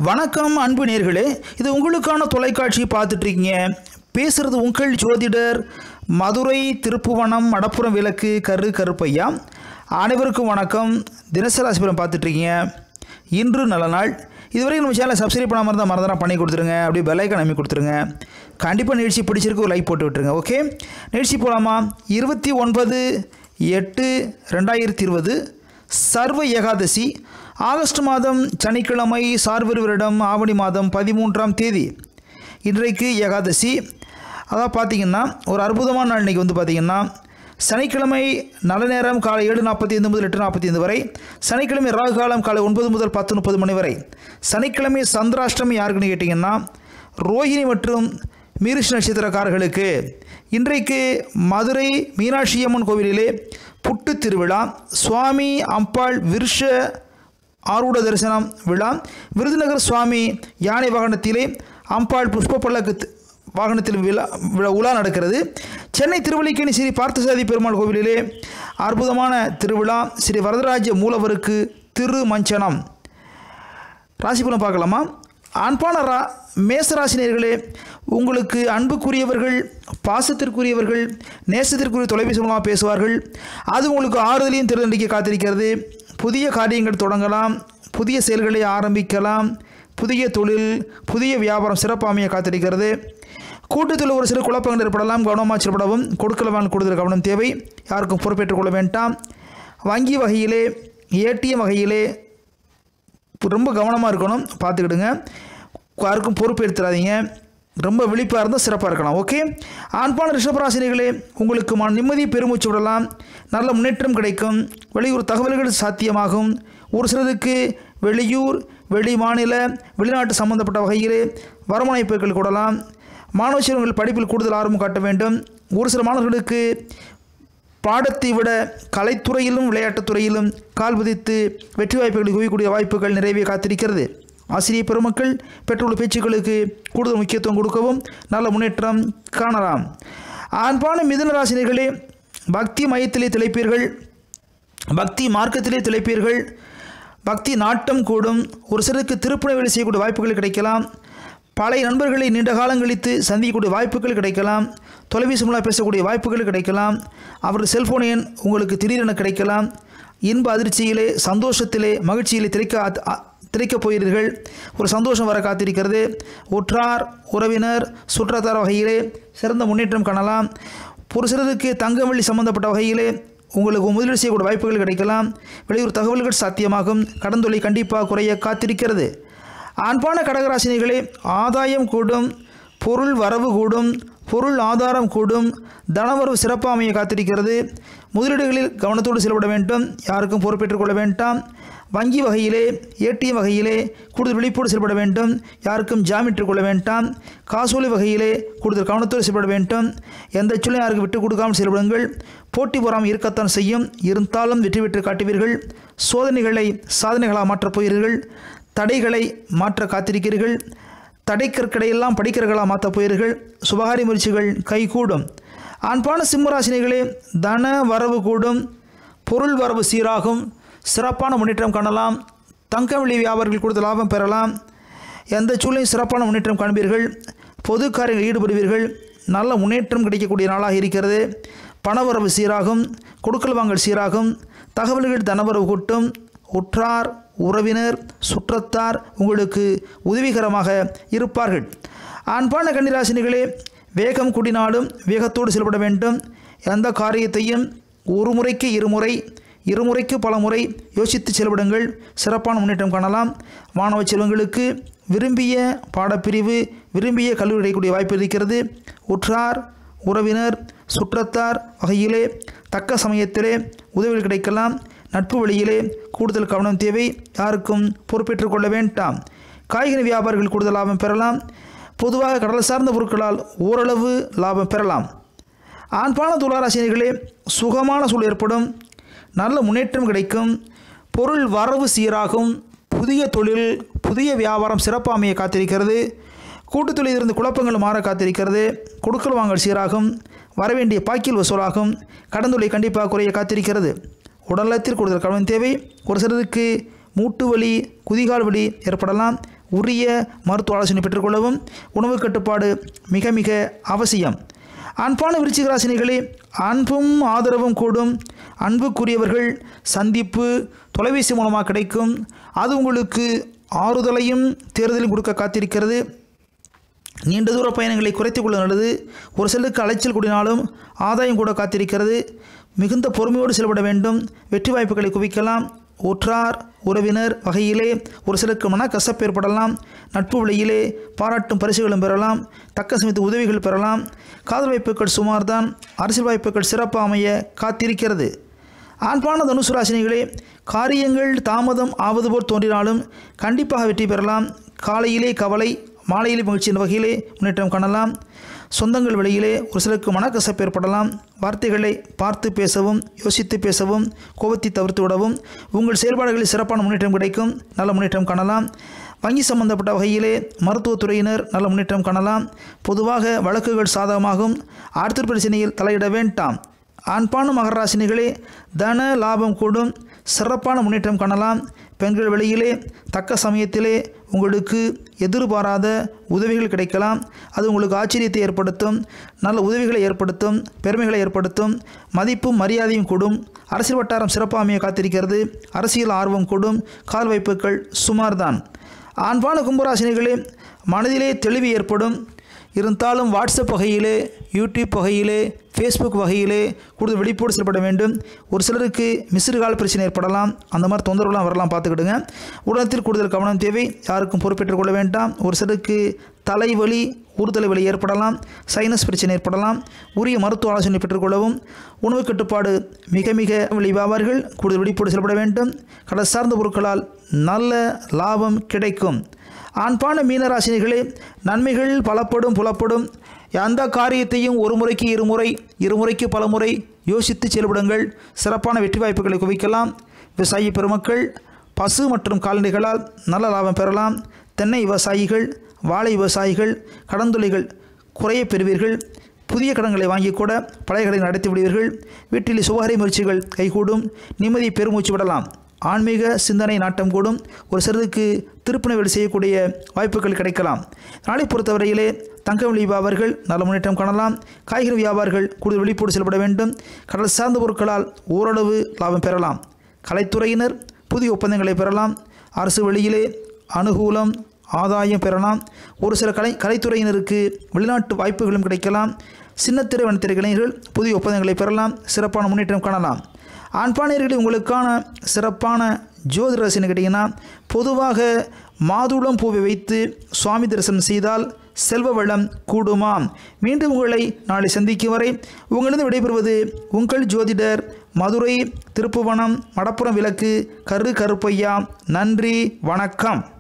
வணக்கம் அன்பு நேர்களே இது உங்களுக்கான தொலைக்காட்சி பார்த்துட்டு இருக்கீங்க பேசுறது உங்கள் ஜோதிடர் மதுரை திருப்புவனம் மடப்புறம் விளக்கு கரு கருப்பையா அனைவருக்கும் வணக்கம் தினசரி ராசிபுரம் பார்த்துட்டு இருக்கீங்க இன்று நல்ல நாள் இதுவரை நம்ம சேனலை சப்ஸ்கிரைப் பண்ணாமல் இருந்தால் மறந்துடா பண்ணி கொடுத்துருங்க அப்படியே பெல்லைக்கன் அமைக்க கொடுத்துருங்க கண்டிப்பாக நிகழ்ச்சி பிடிச்சிருக்கு ஒரு லைக் போட்டு விட்டுருங்க ஓகே நிகழ்ச்சி போகலாமா இருபத்தி ஒன்பது எட்டு ரெண்டாயிரத்தி இருபது சர்வ ஏகாதசி ஆகஸ்ட் மாதம் சனிக்கிழமை சார்வர் வருடம் ஆவணி மாதம் பதிமூன்றாம் தேதி இன்றைக்கு ஏகாதசி அதான் பார்த்தீங்கன்னா ஒரு அற்புதமான நாள் இன்றைக்கி வந்து பார்த்திங்கன்னா சனிக்கிழமை நல்ல நேரம் காலை ஏழு நாற்பத்தி ஐந்து முதல் எட்டு நாற்பத்தி ஐந்து வரை சனிக்கிழமை ராகு காலம் காலை ஒன்பது முதல் பத்து முப்பது மணி வரை சனிக்கிழமை சந்திராஷ்டமி யாருக்குன்னு கேட்டிங்கன்னா ரோஹிணி மற்றும் மீரிஷ் நட்சத்திரக்காரர்களுக்கு இன்றைக்கு மதுரை மீனாட்சி அம்மன் கோவிலிலே புட்டு திருவிழா சுவாமி அம்பாள் விருஷ ஆரூட தரிசனம் விழா விருதுநகர் சுவாமி யானை வாகனத்திலே அம்பாள் புஷ்ப பல்லக்கு தி- வாகனத்தில் விழா விழா உலா நடக்கிறது சென்னை திருவல்லிக்கேணி ஸ்ரீ பார்த்தசாதி பெருமாள் கோவிலிலே அற்புதமான திருவிழா ஸ்ரீ வரதராஜ மூலவருக்கு திருமஞ்சனம் ராசிபலன் பார்க்கலாமா அன்பான ரா மேசராசினியர்களே உங்களுக்கு அன்புக்குரியவர்கள் பாசத்திற்குரியவர்கள் நேசத்திற்குரிய தொலைபேசி மூலமாக பேசுவார்கள் அது உங்களுக்கு ஆறுதலையும் திருநண்டிக்க காத்திருக்கிறது புதிய காரியங்கள் தொடங்கலாம் புதிய செயல்களை ஆரம்பிக்கலாம் புதிய தொழில் புதிய வியாபாரம் சிறப்பாமைய காத்திருக்கிறது கூட்டத்தில் ஒரு சில குழப்பங்கள் ஏற்படலாம் கவனமாக செயல்படவும் கொடுக்கலவான் கூடுதல் கவனம் தேவை யாருக்கும் பொறுப்பேற்றுக் கொள்ள வேண்டாம் வங்கி வகையிலே ஏடிஎம் வகையிலே ரொம்ப கவனமாக இருக்கணும் பார்த்துக்கிடுங்க யாருக்கும் பொறுப்பு எடுத்துடாதீங்க ரொம்ப விழிப்பாக இருந்தால் சிறப்பாக இருக்கலாம் ஓகே ஆண்பான ரிஷபராசினிகளே உங்களுக்கு மன நிம்மதி பெருமூச்சு விடலாம் நல்ல முன்னேற்றம் கிடைக்கும் வெளியூர் தகவல்கள் சாத்தியமாகும் ஒரு சிலருக்கு வெளியூர் வெளி மாநில வெளிநாட்டு சம்பந்தப்பட்ட வகையிலே வருமானப்பெருக்கள் கூடலாம் மாணவ செல்வங்கள் படிப்பில் கூடுதல் ஆர்வம் காட்ட வேண்டும் ஒரு சில மாணவர்களுக்கு பாடத்தை விட கலைத்துறையிலும் விளையாட்டுத் துறையிலும் கால் பதித்து வெற்றி வாய்ப்புகளை குவிக்கக்கூடிய வாய்ப்புகள் நிறைவே காத்திருக்கிறது ஆசிரியர் பெருமக்கள் பெற்றுள்ள பேச்சுக்களுக்கு கூடுதல் முக்கியத்துவம் கொடுக்கவும் நல்ல முன்னேற்றம் காணலாம் ஆண்பான மிதுன ராசினியர்களே பக்தி மையத்திலே திளைப்பீர்கள் பக்தி மார்க்கத்திலே திளைப்பீர்கள் பக்தி நாட்டம் கூடும் ஒரு சிலருக்கு திருப்பணி வேலை செய்யக்கூடிய வாய்ப்புகள் கிடைக்கலாம் பழைய நண்பர்களை நீண்ட காலம் கழித்து சந்திக்கக்கூடிய வாய்ப்புகள் கிடைக்கலாம் தொலைபேசி மூலம் பேசக்கூடிய வாய்ப்புகள் கிடைக்கலாம் அவரது செல்போன் எண் உங்களுக்கு திடீரென கிடைக்கலாம் இன்ப அதிர்ச்சியிலே சந்தோஷத்திலே மகிழ்ச்சியிலே திரைக்க அ- அ- திரைக்கப் போகிறீர்கள் ஒரு சந்தோஷம் வர காத்திருக்கிறது உற்றார் உறவினர் சுற்றத்தார் வகையிலே சிறந்த முன்னேற்றம் காணலாம் ஒரு சிலருக்கு தங்கம் வெள்ளி சம்பந்தப்பட்ட வகையிலே உங்களுக்கு முதலீடு செய்யக்கூடிய வாய்ப்புகள் கிடைக்கலாம் வெளியூர் தகவல்கள் சாத்தியமாகும் கடன் தொல்லை கண்டிப்பாக குறைய காத்திருக்கிறது ஆண்பான கடகராசினிகளே ஆதாயம் கூடும் பொருள் வரவு கூடும் பொருள் ஆதாரம் கூடும் தனவரவு சிறப்பாக அமைய காத்திருக்கிறது முதலீடுகளில் கவனத்தோடு செயல்பட வேண்டும் யாருக்கும் பொறுப்பேற்றுக் கொள்ள வேண்டாம் வங்கி வகையிலே ஏடிஎம் வகையிலே கூடுதல் விழிப்போடு செயல்பட வேண்டும் யாருக்கும் ஜாமீன் கொள்ள வேண்டாம் காசோலை வகையிலே கூடுதல் கவனத்தோடு செயல்பட வேண்டும் எந்த சொல்லையும் யாருக்கு விட்டுக் கொடுக்காமல் செயல்படுங்கள் போட்டி பொறாமல் இருக்கத்தான் செய்யும் இருந்தாலும் வெற்றி பெற்று காட்டுவீர்கள் சோதனைகளை சாதனைகளாக மாற்றப் போகிறீர்கள் தடைகளை மாற்ற காத்திருக்கிறீர்கள் தடைக்கற்கடையெல்லாம் படிக்கிறர்களாக மாற்றப் போகிறீர்கள் சுபகாரி முயற்சிகள் கைகூடும் ஆண்பான சிம்மராசினிகளே தன வரவு கூடும் பொருள் வரவு சீராகும் சிறப்பான முன்னேற்றம் காணலாம் தங்க வெளி வியாபாரிகள் கூடுதல் லாபம் பெறலாம் எந்த சூழலையும் சிறப்பான முன்னேற்றம் காண்பீர்கள் பொது காரியங்களில் ஈடுபடுவீர்கள் நல்ல முன்னேற்றம் கிடைக்கக்கூடிய நாளாக இருக்கிறது பணவரவு சீராகும் கொடுக்கல் வாங்கல் சீராகும் தகவல்கள் தனவரவு கூட்டும் உற்றார் உறவினர் சுற்றத்தார் உங்களுக்கு உதவிகரமாக இருப்பார்கள் ஆண்பான கன்னிராசினிகளே வேகம் குடிநாடும் வேகத்தோடு செயல்பட வேண்டும் எந்த காரியத்தையும் ஒரு முறைக்கு இருமுறை இருமுறைக்கு பல முறை யோசித்து செயல்படுங்கள் சிறப்பான முன்னேற்றம் காணலாம் மாணவ செல்வங்களுக்கு விரும்பிய பாடப்பிரிவு விரும்பிய கல்வி கிடைக்கக்கூடிய வாய்ப்பு இருக்கிறது உற்றார் உறவினர் சுற்றத்தார் வகையிலே தக்க சமயத்திலே உதவிகள் கிடைக்கலாம் நட்பு வழியிலே கூடுதல் கவனம் தேவை யாருக்கும் பொறுப்பேற்றுக் கொள்ள வேண்டாம் காய்கறி வியாபாரிகள் கூடுதல் லாபம் பெறலாம் பொதுவாக கடல் சார்ந்த பொருட்களால் ஓரளவு லாபம் பெறலாம் ஆண்பான துளாராசினியர்களே சுகமான சூழல் ஏற்படும் நல்ல முன்னேற்றம் கிடைக்கும் பொருள் வரவு சீராகும் புதிய தொழில் புதிய வியாபாரம் சிறப்பாக அமைய காத்திருக்கிறது கூட்டுத் தொழிலில் இருந்து குழப்பங்கள் மாற காத்திருக்கிறது கொடுக்கல் வாங்கல் சீராகும் வரவேண்டிய பாக்கில் வசூலாகும் கடன் தொல்லை கண்டிப்பாக குறைய காத்திருக்கிறது உடல்நலத்தில் கூடுதல் கவனம் தேவை ஒரு சிலருக்கு மூட்டு வலி குதிகால் வலி ஏற்படலாம் உரிய மருத்துவ ஆலோசனை பெற்றுக்கொள்ளவும் உணவு கட்டுப்பாடு மிக மிக அவசியம் அன்பான விருச்சிக ராசினிகளே அன்பும் ஆதரவும் கூடும் அன்புக்குரியவர்கள் சந்திப்பு தொலைபேசி மூலமாக கிடைக்கும் அது உங்களுக்கு ஆறுதலையும் தேர்தலையும் கொடுக்க காத்திருக்கிறது நீண்ட தூர பயணங்களை குறைத்துக் கொள்ள நல்லது ஒரு சிலருக்கு அலைச்சல் கூடினாலும் ஆதாயம் கூட காத்திருக்கிறது மிகுந்த பொறுமையோடு செயல்பட வேண்டும் வெற்றி வாய்ப்புகளை குவிக்கலாம் உற்றார் உறவினர் வகையிலே ஒரு சிலருக்கு மனக்கசப்பு ஏற்படலாம் நட்பு வழியிலே பாராட்டும் பரிசுகளும் பெறலாம் தக்க சமயத்து உதவிகள் பெறலாம் காதல் வாய்ப்புகள் சுமார்தான் அரசியல் வாய்ப்புகள் சிறப்பாக அமைய காத்திருக்கிறது ஆண்பான தனுசு ராசினிகளே காரியங்கள் தாமதம் ஆவது போல் தோன்றினாலும் கண்டிப்பாக வெற்றி பெறலாம் காலையிலே கவலை மாலையிலே மகிழ்ச்சி என்ற வகையிலே முன்னேற்றம் காணலாம் சொந்தங்கள் வழியிலே ஒரு சிலருக்கு மனக்கசப்பு ஏற்படலாம் வார்த்தைகளை பார்த்து பேசவும் யோசித்து பேசவும் கோபத்தை தவிர்த்து விடவும் உங்கள் செயல்பாடுகளில் சிறப்பான முன்னேற்றம் கிடைக்கும் நல்ல முன்னேற்றம் காணலாம் வங்கி சம்பந்தப்பட்ட வகையிலே மருத்துவத்துறையினர் நல்ல முன்னேற்றம் காணலாம் பொதுவாக வழக்குகள் சாதகமாகும் ஆர்த்தர் பிரச்சனையில் தலையிட வேண்டாம் ஆண்பான மகராசினிகளே தன லாபம் கூடும் சிறப்பான முன்னேற்றம் காணலாம் பெண்கள் வெளியிலே தக்க சமயத்திலே உங்களுக்கு எதிர்பாராத உதவிகள் கிடைக்கலாம் அது உங்களுக்கு ஆச்சரியத்தை ஏற்படுத்தும் நல்ல உதவிகளை ஏற்படுத்தும் பெருமைகளை ஏற்படுத்தும் மதிப்பும் மரியாதையும் கூடும் அரசியல் வட்டாரம் சிறப்பாக அமைய காத்திருக்கிறது அரசியல் ஆர்வம் கூடும் கால் வைப்புகள் சுமார்தான் ஆண்பான கும்பராசினிகளே மனதிலே தெளிவு ஏற்படும் இருந்தாலும் வாட்ஸ்அப் வகையிலே யூடியூப் வகையிலே ஃபேஸ்புக் வகையிலே கூடுதல் விழிப்போடு செயல்பட வேண்டும் ஒரு சிலருக்கு மிஸ்டு கால் பிரச்சனை ஏற்படலாம் அந்த மாதிரி தொந்தரவுலாம் வரலாம் பார்த்துக்கிடுங்க உடனத்தில் கூடுதல் கவனம் தேவை யாருக்கும் பொறுப்பேற்றுக் கொள்ள வேண்டாம் ஒரு சிலருக்கு தலைவலி ஊறுதலை வலி ஏற்படலாம் சைனஸ் பிரச்சனை ஏற்படலாம் உரிய மருத்துவ ஆலோசனை பெற்றுக்கொள்ளவும் உணவு கட்டுப்பாடு மிக மிக விளைவாவார்கள் கூடுதல் விழிப்போடு செயல்பட வேண்டும் கடல் சார்ந்த பொருட்களால் நல்ல லாபம் கிடைக்கும் ஆண்பான மீனராசினிகளே நன்மைகள் பலப்படும் புலப்படும் எந்த காரியத்தையும் ஒரு முறைக்கு இருமுறை இருமுறைக்கு பலமுறை யோசித்து செயல்படுங்கள் சிறப்பான வெற்றி வாய்ப்புகளை குவிக்கலாம் விவசாயி பெருமக்கள் பசு மற்றும் கால்நடைகளால் நல்ல லாபம் பெறலாம் தென்னை விவசாயிகள் வாழை விவசாயிகள் கடந்துளைகள் குறைய பெறுவீர்கள் புதிய கடன்களை வாங்கி கூட பழைய கடனை நடத்தி விடுவீர்கள் வீட்டில் சுகாதார முயற்சிகள் கைகூடும் நிம்மதி பெருமூச்சு விடலாம் ஆன்மீக சிந்தனை நாட்டம் கூடும் ஒரு சிலருக்கு திருப்பணிகள் செய்யக்கூடிய வாய்ப்புகள் கிடைக்கலாம் நாளை பொறுத்தவரையிலே தங்க வியாபாரிகள் நல்ல முன்னேற்றம் காணலாம் காய்கறி வியாபாரிகள் கூடுதல் விழிப்போடு செயல்பட வேண்டும் கடல் சார்ந்த பொருட்களால் ஓரளவு லாபம் பெறலாம் கலைத்துறையினர் புதிய ஒப்பந்தங்களை பெறலாம் அரசு வெளியிலே அனுகூலம் ஆதாயம் பெறலாம் ஒரு சில கலை கலைத்துறையினருக்கு வெளிநாட்டு வாய்ப்புகளும் கிடைக்கலாம் சின்னத்திரை வனத்திரை கலைஞர்கள் புதிய ஒப்பந்தங்களை பெறலாம் சிறப்பான முன்னேற்றம் காணலாம் ஆண்பானியர்களில் உங்களுக்கான சிறப்பான ஜோதிட ரசின்னு கேட்டிங்கன்னா பொதுவாக மாதுளம் பூவை வைத்து சுவாமி தரிசனம் செய்தால் செல்வ வளம் கூடுமாம் மீண்டும் உங்களை நாளை சந்திக்கும் வரை உங்களிடம் விடைபெறுவது உங்கள் ஜோதிடர் மதுரை திருப்புவனம் மடப்புறம் விளக்கு கரு கருப்பையா நன்றி வணக்கம்